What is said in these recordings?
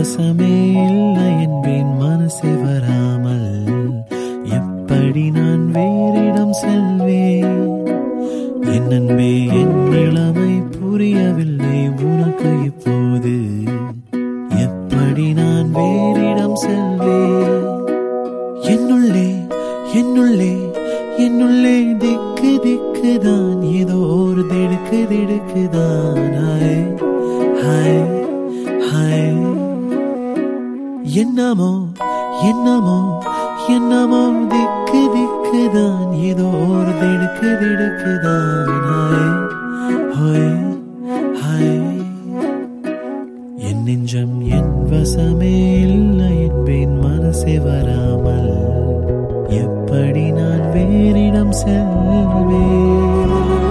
வசமே இல்லை என்பேன் மனசே வராமல் எப்படி நான் வேறிடம் செல்வேன் என் அன்பே என் இளமை புரியவில்லை உனக்கு இப்போது எப்படி நான் வேறிடம் செல்வேன் என்னுள்ளே என்னுள்ளே என்னுள்ளே திக்கு திக்குதான் ஏதோ ஒரு திடுக்கு திடுக்குதான் ஹாய் ஹாய் ஹாய் என்னமோ என்னமோ என்னமோ திக்கு திக்குதான் ஏதோ ஒரு திடுக்கு திடுக்குதான் ஹாய் ஹாய் ஹாய் என் நெஞ்சம் என் வசமே இல்லை என்பேன் மனசே வராமல் எப்படி நான் வேறிடம் செல்வேன்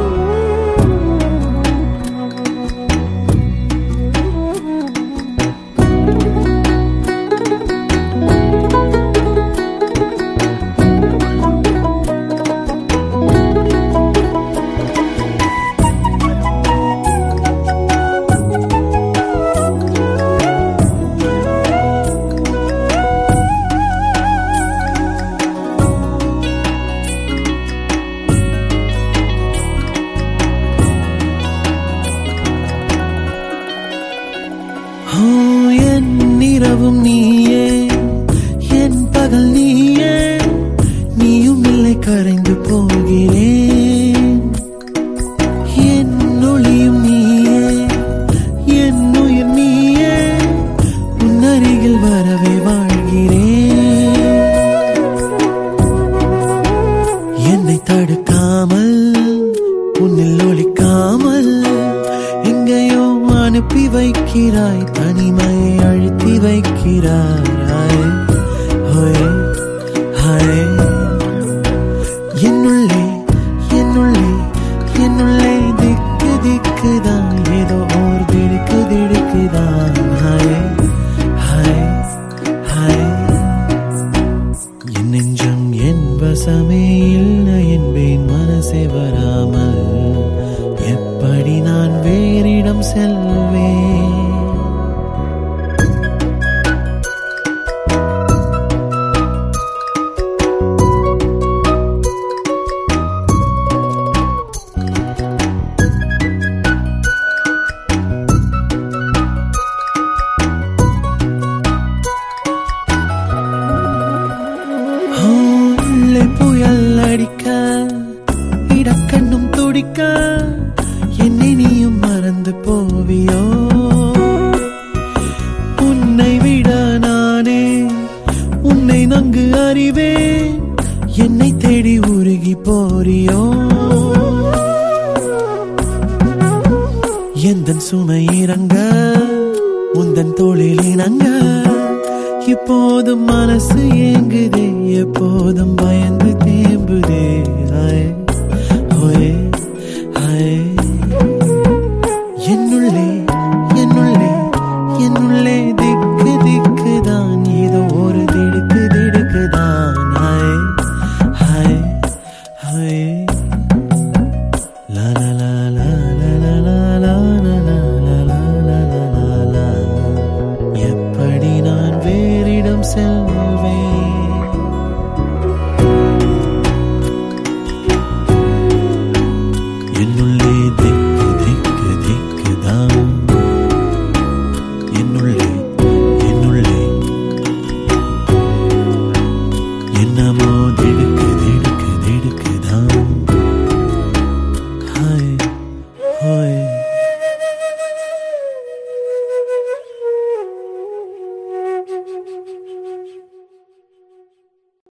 ஓ, என் இரவும் நீயே என் பகல் நீயே நீயும் இல்லை கரைந்து போகிறேன் என் ஒளியும் நீயே என் உயிர் நீயே உன் அருகில் வரவே வாழ்கிறேன் என்னை தடுக்காமல் உன்னில் ஒழிக்காமல் எங்கேயோ அனுப்பி வைக்கிறாய் தனிமையை அழுத்தி வைக்கிறாய் ஹோய் ஹாய் என்னுள்ளே என்னுள்ளே என்னுள்ளே திக்கு திக்குதான் ஏதோ ஓர் திடுக்கு திடுக்குதான் ஹாய் ஹாய் ஹாய் என் நெஞ்சம் என் வசமே இல்லை என்பேன் மனசே வராமல் எப்படி நான் வேறிடம் செல்வேன் உள்ளே புயல் அடிக்க இடக்கண்ணும் துடிக்க என்னை நீயும் மறந்து போவியோ உன்னை விட நானே உன்னை நன்கு அறிவேன் என்னை தேடி உருகி போறியோ எந்தன் சுமை இறங்க உந்தன் தோளில் இணங்க இப்போதும் மனசு ஏங்குதே எப்போதும் பயந்து தேம்புதே